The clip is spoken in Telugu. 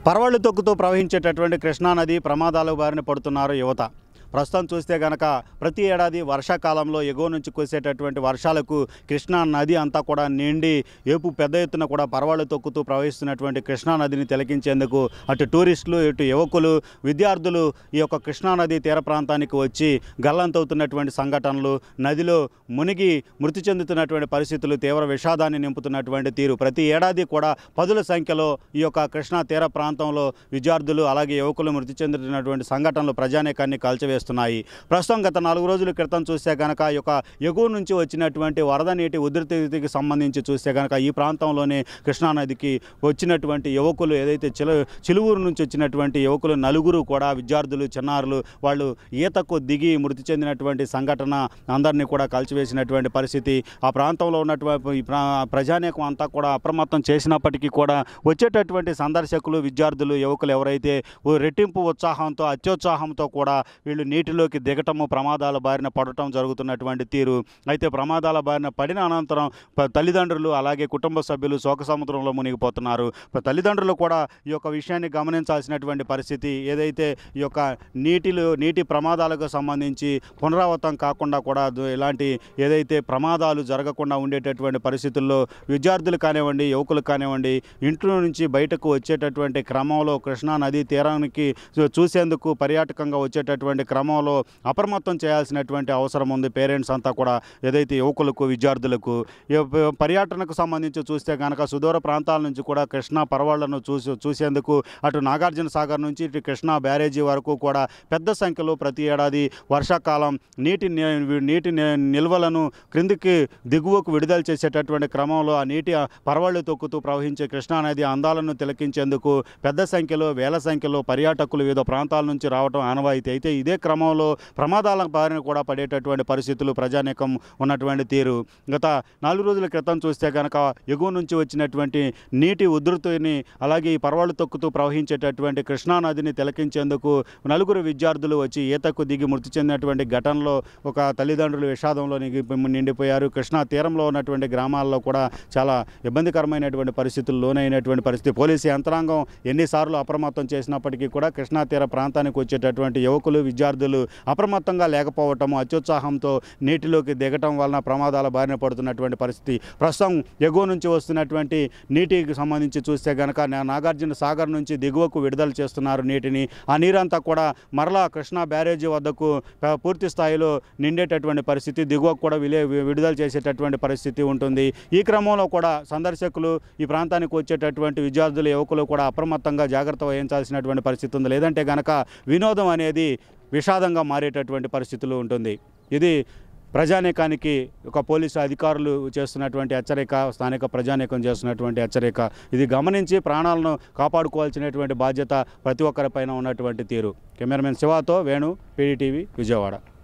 పరవళ్ళు తొక్కుతూ ప్రవహించేటటువంటి కృష్ణానది ప్రమాదాల బారిన పడుతున్నారు యువత ప్రస్తుతం చూస్తే గనక ప్రతి ఏడాది వర్షాకాలంలో ఎగువ నుంచి కురిసేటటువంటి వర్షాలకు కృష్ణా నది అంతా కూడా నిండి ఏపు పెద్ద ఎత్తున కూడా పరవాళ్ళు తొక్కుతూ ప్రవహిస్తున్నటువంటి కృష్ణా నదిని తిలకించేందుకు అటు టూరిస్టులు ఇటు యువకులు విద్యార్థులు ఈ యొక్క కృష్ణా నది తీర ప్రాంతానికి వచ్చి గల్లంతవుతున్నటువంటి సంఘటనలు నదిలో మునిగి మృతి చెందుతున్నటువంటి పరిస్థితులు తీవ్ర విషాదాన్ని నింపుతున్నటువంటి తీరు ప్రతి ఏడాది కూడా పదుల సంఖ్యలో ఈ యొక్క కృష్ణా తీర ప్రాంతంలో విద్యార్థులు అలాగే యువకులు మృతి చెందుతున్నటువంటి సంఘటనలు ప్రజానేకాన్ని కాల్చివేస్తున్నాయి ప్రస్తుతం గత నాలుగు రోజుల క్రితం చూస్తే కనుక ఈ యొక్క ఎగువ నుంచి వచ్చినటువంటి వరద నీటి ఉధృతికి సంబంధించి చూస్తే కనుక ఈ ప్రాంతంలోనే కృష్ణానదికి వచ్చినటువంటి యువకులు ఏదైతే చిల చిలువూరు నుంచి వచ్చినటువంటి యువకులు నలుగురు కూడా విద్యార్థులు చిన్నారులు వాళ్ళు ఈతకు దిగి మృతి చెందినటువంటి సంఘటన అందరినీ కూడా కలిసివేసినటువంటి పరిస్థితి ఆ ప్రాంతంలో ఉన్నటువంటి ఈ ప్రా ప్రజానీకం అంతా కూడా అప్రమత్తం చేసినప్పటికీ కూడా వచ్చేటటువంటి సందర్శకులు విద్యార్థులు యువకులు ఎవరైతే ఓ రెట్టింపు ఉత్సాహంతో అత్యుత్సాహంతో కూడా వీళ్ళు నీటిలోకి దిగటము ప్రమాదాల బారిన పడటం జరుగుతున్నటువంటి తీరు అయితే ప్రమాదాల బారిన పడిన అనంతరం ప- తల్లిదండ్రులు అలాగే కుటుంబ సభ్యులు శోక సముద్రంలో మునిగిపోతున్నారు ప- తల్లిదండ్రులు కూడా ఈ యొక్క విషయాన్ని గమనించాల్సినటువంటి పరిస్థితి ఏదైతే ఈ యొక్క నీటిలో నీటి ప్రమాదాలకు సంబంధించి పునరావృతం కాకుండా కూడా దు- ఇలాంటి ఏదైతే ప్రమాదాలు జరగకుండా ఉండేటటువంటి పరిస్థితుల్లో విద్యార్థులు కానివ్వండి యువకులు కానివ్వండి ఇంట్లో నుంచి బయటకు వచ్చేటటువంటి క్రమంలో కృష్ణా నదీ తీరానికి చూ- చూసేందుకు పర్యాటకంగా వచ్చేటటువంటి క్రమంలో అప్రమత్తం చేయాల్సినటువంటి అవసరం ఉంది పేరెంట్స్ అంతా కూడా ఏదైతే యువకులకు విద్యార్థులకు ఈ ప- పర్యటనకు సంబంధించి చూస్తే కనుక సుదూర ప్రాంతాల నుంచి కూడా కృష్ణా పరవాళ్లను చూసి చూసేందుకు అటు నాగార్జున సాగర్ నుంచి ఇటు కృష్ణా బ్యారేజీ వరకు కూడా పెద్ద సంఖ్యలో ప్రతి ఏడాది వర్షాకాలం నీటి ని- నీటి ని- నిల్వలను క్రిందికి దిగువకు విడుదల చేసేటటువంటి క్రమంలో ఆ నీటి పరవళ్ళు తొక్కుతూ ప్రవహించే కృష్ణానది అందాలను తిలకించేందుకు పెద్ద సంఖ్యలో వేల సంఖ్యలో పర్యాటకులు వివిధ ప్రాంతాల నుంచి రావడం ఆనవాయితీ అయితే ఇదే క్రమంలో ప్రమాదాల బారిన కూడా పడేటటువంటి పరిస్థితులు ప్రజానీకం ఉన్నటువంటి తీరు గత నాలుగు రోజుల క్రితం చూస్తే కనుక ఎగువ నుంచి వచ్చినటువంటి నీటి ఉధృతిని అలాగే ఈ పర్వాలు తొక్కుతూ ప్రవహించేటటువంటి కృష్ణానదిని తిలకించేందుకు నలుగురు విద్యార్థులు వచ్చి ఈతకు దిగి మృతి చెందినటువంటి ఘటనలో ఒక తల్లిదండ్రులు విషాదంలో నిగి- నిండిపోయారు కృష్ణా తీరంలో ఉన్నటువంటి గ్రామాల్లో కూడా చాలా ఇబ్బందికరమైనటువంటి పరిస్థితులు లోనైనటువంటి పరిస్థితి పోలీసు యంత్రాంగం ఎన్నిసార్లు అప్రమత్తం చేసినప్పటికీ కూడా కృష్ణా తీర ప్రాంతానికి వచ్చేటటువంటి యువకులు విద్యార్థులు అప్రమత్తంగా లేకపోవటము అత్యుత్సాహంతో నీటిలోకి దిగటం వలన ప్రమాదాల బారిన పడుతున్నటువంటి పరిస్థితి ప్రస్తుతం ఎగువ నుంచి వస్తున్నటువంటి నీటికి సంబంధించి చూస్తే కనుక నా- నాగార్జున సాగర్ నుంచి దిగువకు విడుదల చేస్తున్నారు నీటిని ఆ నీరంతా కూడా మరలా కృష్ణా బ్యారేజీ వద్దకు ప- పూర్తి స్థాయిలో నిండేటటువంటి పరిస్థితి దిగువకు కూడా విలే వి- విడుదల చేసేటటువంటి పరిస్థితి ఉంటుంది ఈ క్రమంలో కూడా సందర్శకులు ఈ ప్రాంతానికి వచ్చేటటువంటి విద్యార్థులు యువకులు కూడా అప్రమత్తంగా జాగ్రత్త వహించాల్సినటువంటి పరిస్థితి ఉంది లేదంటే గనక వినోదం అనేది విషాదంగా మారేటటువంటి పరిస్థితులు ఉంటుంది ఇది ప్రజానీకానికి ఒక పోలీసు అధికారులు చేస్తున్నటువంటి హెచ్చరిక స్థానిక ప్రజానీకం చేస్తున్నటువంటి హెచ్చరిక ఇది గమనించి ప్రాణాలను కాపాడుకోవాల్సినటువంటి బాధ్యత ప్రతి ఒక్కరిపైన ఉన్నటువంటి తీరు కెమెరామెన్ శివాతో వేణు పీడీటీవీ విజయవాడ